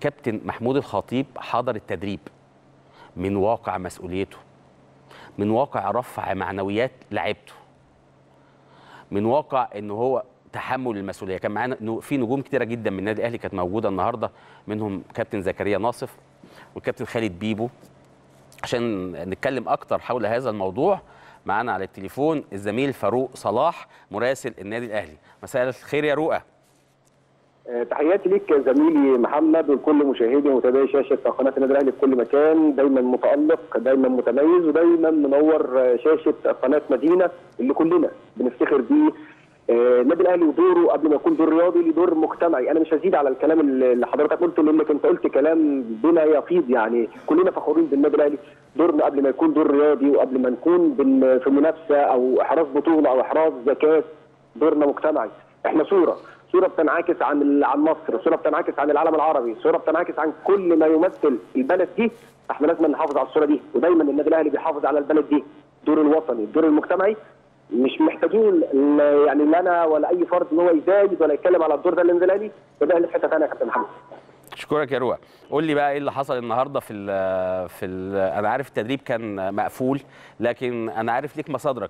كابتن محمود الخطيب حضر التدريب من واقع مسؤوليته من واقع رفع معنويات لعيبته من واقع ان هو تحمل المسؤوليه كان معانا نو- في نجوم كتيره جدا من النادي الاهلي كانت موجوده النهارده منهم كابتن زكريا ناصف والكابتن خالد بيبو عشان نتكلم اكتر حول هذا الموضوع معانا على التليفون الزميل فاروق صلاح مراسل النادي الاهلي مساء الخير يا رؤى آه، تحياتي ليك زميلي محمد ولكل مشاهدي ومتابعي شاشه قناه النادي الاهلي في كل مكان دايما متالق دايما متميز ودايما منور آه، شاشه قناه مدينه اللي كلنا بنفتخر بيه آه، النادي الاهلي ودوره قبل ما يكون دور رياضي ليه دور مجتمعي انا مش هزيد على الكلام اللي حضرتك قلته لانك انت قلت كلام بما يفيض يعني كلنا فخورين بالنادي الاهلي دورنا قبل ما يكون دور رياضي وقبل ما نكون بن- في منافسه او احراز بطوله او احراز زكاه دورنا مجتمعي احنا صوره صوره بتنعكس عن ال- عن مصر صوره بتنعكس عن العالم العربي صوره بتنعكس عن كل ما يمثل البلد دي احنا لازم نحافظ على الصوره دي ودايما النادي الاهلي بيحافظ على البلد دي الدور الوطني الدور المجتمعي مش محتاجين ال- يعني لا انا ولا اي فرد ان هو يزايد ولا يتكلم على الدور ده للنادي الاهلي النادي الاهلي في حته ثانيه يا كابتن محمد اشكرك يا رؤى قول لي بقى ايه اللي حصل النهارده في ال في ال انا عارف التدريب كان مقفول لكن انا عارف ليك مصادرك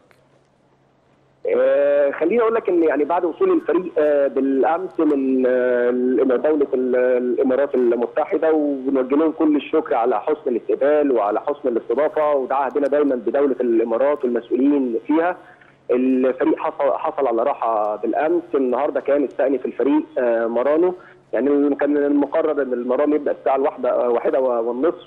آه، خليني اقول لك ان يعني بعد وصول الفريق آه، بالامس من آه، دوله ال- الامارات المتحده وبنوجه لهم كل الشكر على حسن الاستقبال وعلى حسن الاستضافه وده عهدنا دايما بدوله الامارات والمسؤولين فيها الفريق حصل حصل على راحه بالامس النهارده كان استأنف الفريق آه، مرانو يعني كان المقرر ان المران يبدا الساعه الواحده واحده والنصف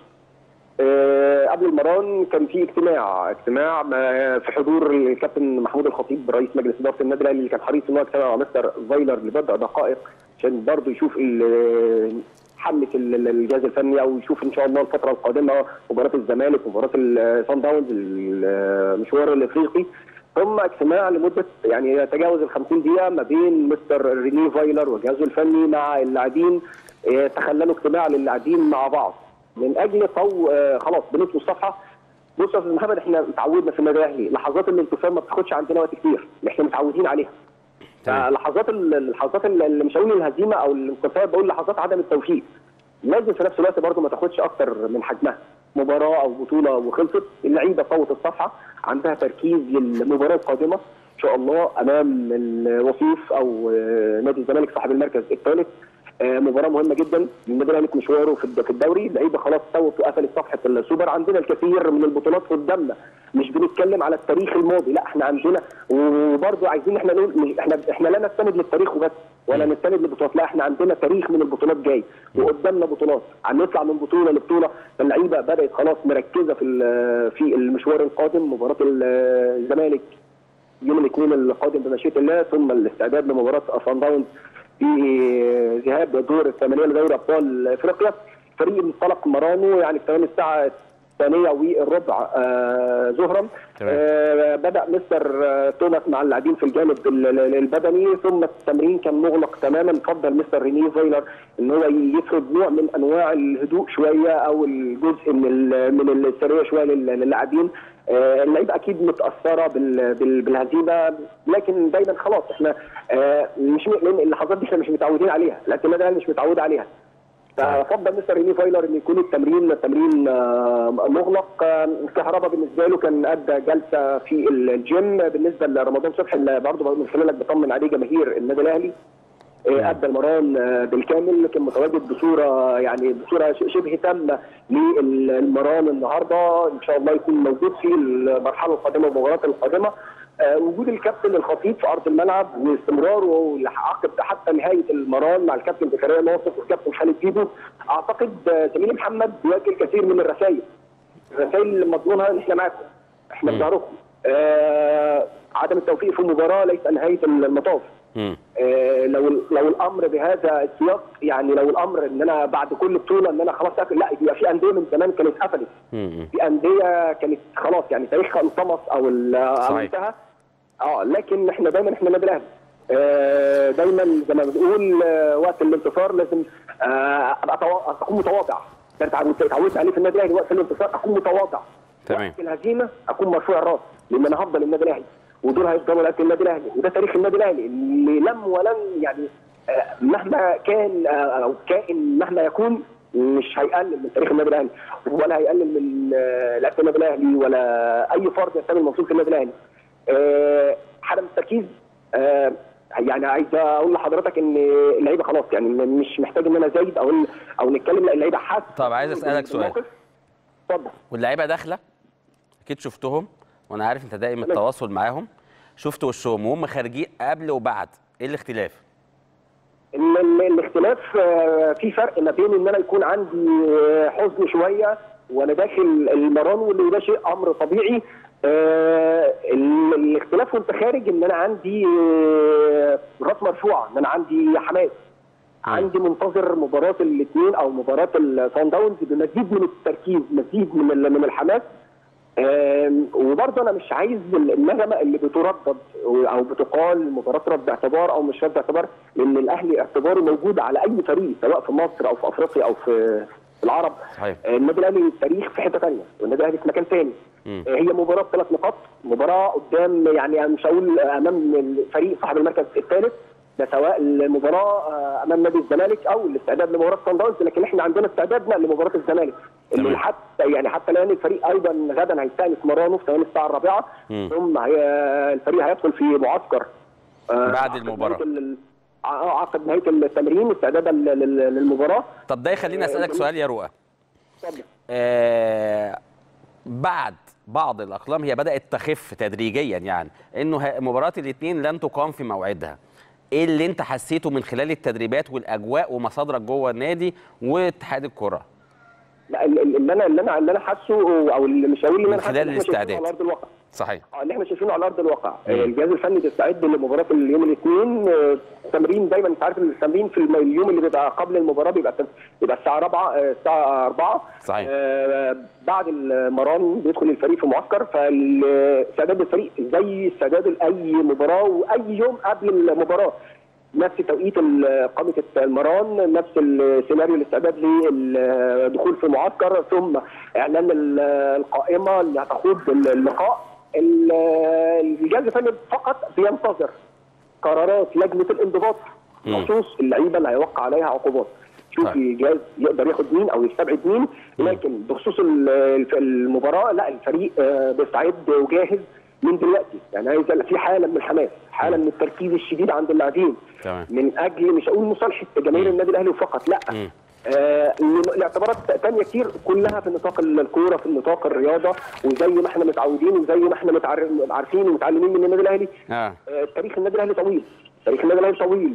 آه، قبل المران كان في اجتماع اجتماع ما- في حضور الكابتن محمود الخطيب رئيس مجلس اداره النادي الاهلي اللي كان حريص ان هو يجتمع مع مستر فايلر لبضع دقائق عشان برضه يشوف ال- حمله ال- ال- الجهاز الفني او يشوف ان شاء الله الفتره القادمه مباراه الزمالك ومباراه الصن داونز المشوار الافريقي ثم اجتماع لمده يعني يتجاوز ال 50 دقيقه ما بين مستر ريني فايلر وجهازه الفني مع اللاعبين آه، تخللوا اجتماع للاعبين مع بعض من اجل طو آه، خلاص بنطوي الصفحه بص يا استاذ محمد احنا اتعودنا في النادي الاهلي لحظات الانتصار ما بتاخدش عندنا وقت كتير احنا متعودين عليها تمام. لحظات اللحظات اللي مش هقول الهزيمه او الانتصار بقول لحظات عدم التوفيق لازم في نفس الوقت برضه ما تاخدش اكتر من حجمها مباراه او بطوله وخلصت اللعيبه طوت الصفحه عندها تركيز للمباراه القادمه ان شاء الله امام الوصيف او آه، نادي الزمالك صاحب المركز الثالث آه، مباراه مهمه جدا النادي الاهلي في مشواره في الد- في الدوري اللعيبه خلاص توت وقفلت صفحه السوبر عندنا الكثير من البطولات قدامنا مش بنتكلم على التاريخ الماضي لا احنا عندنا وبرضه عايزين احنا نقول مش- احنا احنا لا نستند للتاريخ وبس ولا نستند للبطولات لا احنا عندنا تاريخ من البطولات جاي وقدامنا بطولات هنطلع من بطوله لبطوله فاللعيبه بدات خلاص مركزه في ال- في المشوار القادم مباراه ال- الزمالك يوم الاثنين القادم بمشيئه الله ثم الاستعداد لمباراه صن داونز في ذهاب دور الثمانيه لدوري ابطال افريقيا فريق انطلق مرانو يعني في تمام الساعه الثانيه والربع آه ظهرا تمام. آه بدا مستر آه توماس مع اللاعبين في الجانب ال- ال- البدني ثم التمرين كان مغلق تماما فضل مستر ريني فايلر ان هو يفرض نوع من انواع الهدوء شويه او الجزء من ال- من السريه شويه لل- للاعبين آه، اللعيبه اكيد متاثره بال- بال- بالهزيمه لكن دايما خلاص احنا آه، مش م- لان اللحظات دي احنا مش متعودين عليها لكن النادي الأهلي مش متعود عليها ففضل مستر ريني فايلر ان يكون التمرين تمرين آه، مغلق آه، كهربا بالنسبه له كان ادى جلسه في الجيم بالنسبه لرمضان صبحي اللي برضه من خلالك بطمن عليه جماهير النادي الاهلي آه، ادى المران آه، بالكامل كان متواجد بصوره يعني بصوره ش- شبه تامه للمران النهارده ان شاء الله يكون موجود في المرحله القادمه والمباريات القادمه آه، وجود الكابتن الخطيب في ارض الملعب واستمراره عقب حتى نهايه المران مع الكابتن زكريا ناصف والكابتن خالد بيبو اعتقد آه، زميلي محمد بيواجه الكثير من الرسائل الرسائل اللي مضمونها ان احنا معاكم احنا في ظهركم آه، عدم التوفيق في المباراه ليس نهايه المطاف مم. آه، لو لو الامر بهذا السياق يعني لو الامر ان انا بعد كل بطوله ان انا خلاص اقفل لا يبقى في انديه من زمان كانت قفلت مم. في انديه كانت خلاص يعني تاريخها انطمس او ال- او صحيح. انتهى اه لكن احنا دايما احنا النادي الاهلي آه، دايما زي ما بنقول آه، وقت الانتصار لازم آه، ابقى توا- اكون متواضع ده اتعودت اتعودت عليه في النادي الاهلي وقت الانتصار اكون متواضع تمام. وقت الهزيمه اكون مرفوع الراس لان انا هفضل النادي الاهلي ودول هيفضلوا لعيبه النادي الاهلي وده تاريخ النادي الاهلي اللي لم ولن يعني آه، مهما كان آه، او كائن مهما يكون مش هيقلل من تاريخ النادي الاهلي ولا هيقلل من آه، لعيبه النادي الاهلي ولا اي فرد ينتمي لمنظومه النادي الاهلي. آه، حاله من التركيز آه، يعني عايز اقول لحضرتك ان اللعيبه خلاص يعني مش محتاج ان انا زايد او او نتكلم لا اللعيبه حاسه طب عايز أسألك سؤال. بالموقف. اتفضل واللعيبه داخله اكيد شفتهم وانا عارف انت دائم التواصل معاهم شفت وشهم وهم خارجين قبل وبعد ايه الاختلاف ال- ال- الاختلاف آه، في فرق ما بين ان انا يكون عندي آه، حزن شويه وانا داخل المران واللي ده شيء امر طبيعي آه، ال- الاختلاف وانت خارج ان انا عندي آه، راس مرفوعه ان انا عندي حماس عندي منتظر مباراه الاثنين او مباراه الصن داونز بمزيد من التركيز مزيد من ال- من الحماس آم، وبرضه انا مش عايز النغمه اللي بتردد او بتقال مباراه رد اعتبار او مش رد اعتبار لان الاهلي اعتباره موجود على اي فريق سواء في مصر او في افريقيا او في في العرب صحيح آه، النادي الاهلي تاريخ في حته ثانيه والنادي الاهلي في مكان ثاني مم. هي مباراه ثلاث نقاط مباراه قدام يعني مش هقول امام الفريق صاحب المركز الثالث ده سواء المباراه آه، امام نادي الزمالك او الاستعداد لمباراه صن داونز لكن احنا عندنا استعدادنا لمباراه الزمالك تمام. اللي حتى يعني حتى الان الفريق ايضا غدا هيستأنف مرانه في تمام الساعه الرابعه مم. ثم هي الفريق هيدخل في معسكر آه، بعد عقب المباراة. نهاية ال- ع- عقب نهايه التمرين استعدادا لل- لل- للمباراه طب ده يخليني اسالك سؤال يا رؤى اتفضل. آه بعد بعض الاقلام هي بدات تخف تدريجيا يعني انه ه- مباراه الاثنين لن تقام في موعدها ايه اللي انت حسيته من خلال التدريبات والاجواء ومصادرك جوه النادي واتحاد الكره لا ال- ال- اللي انا اللي انا اللي انا حاسه او اللي مش هقول اللي من انا حاسه خلال اللي احنا شايفينه الاستعداد. على ارض الواقع صحيح آه، اللي احنا شايفينه على ارض الواقع مم. آه، الجهاز الفني بيستعد لمباراه اليوم الاثنين آه، التمرين دايما انت عارف التمرين في الم- اليوم اللي بيبقى قبل المباراه بيبقى بيبقى الساعه 4 آه، الساعه 4 صحيح. آه، بعد المران بيدخل الفريق في معسكر فاستعداد الفريق زي استعداد لاي مباراه واي يوم قبل المباراه نفس توقيت ال- قامة المران نفس السيناريو الاستعداد للدخول في معسكر ثم اعلان ال- القائمه اللي هتخوض اللقاء ال- الجهاز الفني فقط بينتظر قرارات لجنه الانضباط مم. بخصوص اللعيبه اللي هيوقع عليها عقوبات شوف طيب. الجهاز يقدر ياخد مين او يستبعد مين لكن بخصوص ال- الف- المباراه لا الفريق آه، بيستعد وجاهز من دلوقتي يعني عايز أقول لك في حاله من الحماس حاله من التركيز الشديد عند اللاعبين تمام من اجل مش هقول مصالحه جماهير النادي الاهلي فقط لا مم. آه الاعتبارات تانية كتير كلها في نطاق الكوره في نطاق الرياضه وزي ما احنا متعودين وزي ما احنا متعر- عارفين ومتعلمين من النادي الاهلي اه آه تاريخ النادي الاهلي طويل تاريخ النادي الاهلي طويل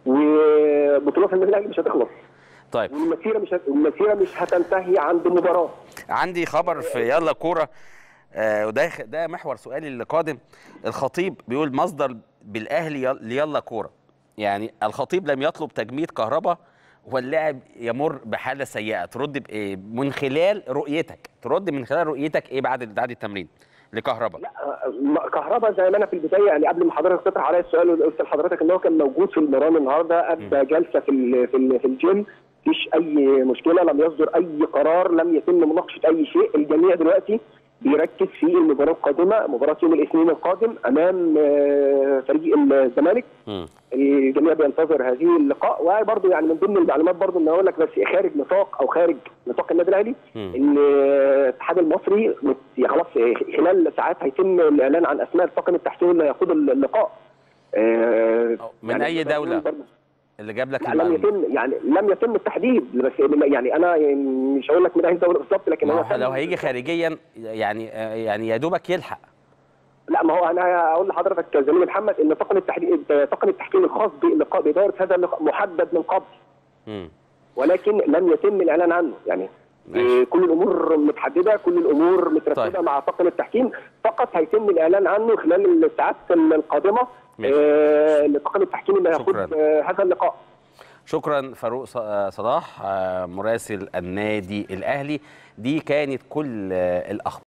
وبطولات النادي الاهلي مش هتخلص طيب والمسيره مش هت... المسيره مش هتنتهي عند مباراه عندي خبر في يلا كوره آه وده يخ- ده محور سؤالي اللي قادم الخطيب بيقول مصدر بالاهلي يل- ليلا كوره يعني الخطيب لم يطلب تجميد كهرباء واللاعب يمر بحاله سيئه ترد بايه من خلال رؤيتك ترد من خلال رؤيتك ايه بعد بعد التمرين لكهرباء لا آه، كهربا زي ما انا في البدايه يعني قبل ما حضرتك تطرح عليا السؤال قلت لحضرتك ان هو كان موجود في المران النهارده ادى جلسه في ال في, ال في الجيم مفيش اي مشكله لم يصدر اي قرار لم يتم مناقشه اي شيء الجميع دلوقتي بيركز في المباراه القادمه مباراه يوم الاثنين القادم امام آه، فريق الزمالك مم. الجميع بينتظر هذه اللقاء وبرضه يعني من ضمن المعلومات برضه ان اقول لك بس خارج نطاق او خارج نطاق النادي الاهلي مم. ان الاتحاد المصري مت- يعني خلاص خلال ساعات هيتم الاعلان عن اسماء الطاقم التحكيمي اللي هيخوض اللقاء آه، من يعني أي دولة؟ برضه اللي جاب لك لا لم المعلومة. يتم يعني لم يتم التحديد بس يعني انا يعني مش هقول لك من اي دوله بالظبط لكن ما هو هو تم- لو هيجي خارجيا يعني آه، يعني يا دوبك يلحق لا ما هو انا اقول لحضرتك زميلي محمد ان طاقم التحكيم طاقم التحكيم الخاص باللقاء باداره هذا اللقاء محدد من قبل مم. ولكن لم يتم الاعلان عنه يعني ماشي. آه، كل الامور متحدده كل الامور مترتبه طيب. مع طاقم التحكيم فقط هيتم الاعلان عنه خلال الساعات القادمه ماشي. آه، لطاقم التحكيم اللي هياخد شكراً. آه، هذا اللقاء شكرا فاروق ص- آه، صلاح آه، مراسل النادي الاهلي دي كانت كل آه، الاخبار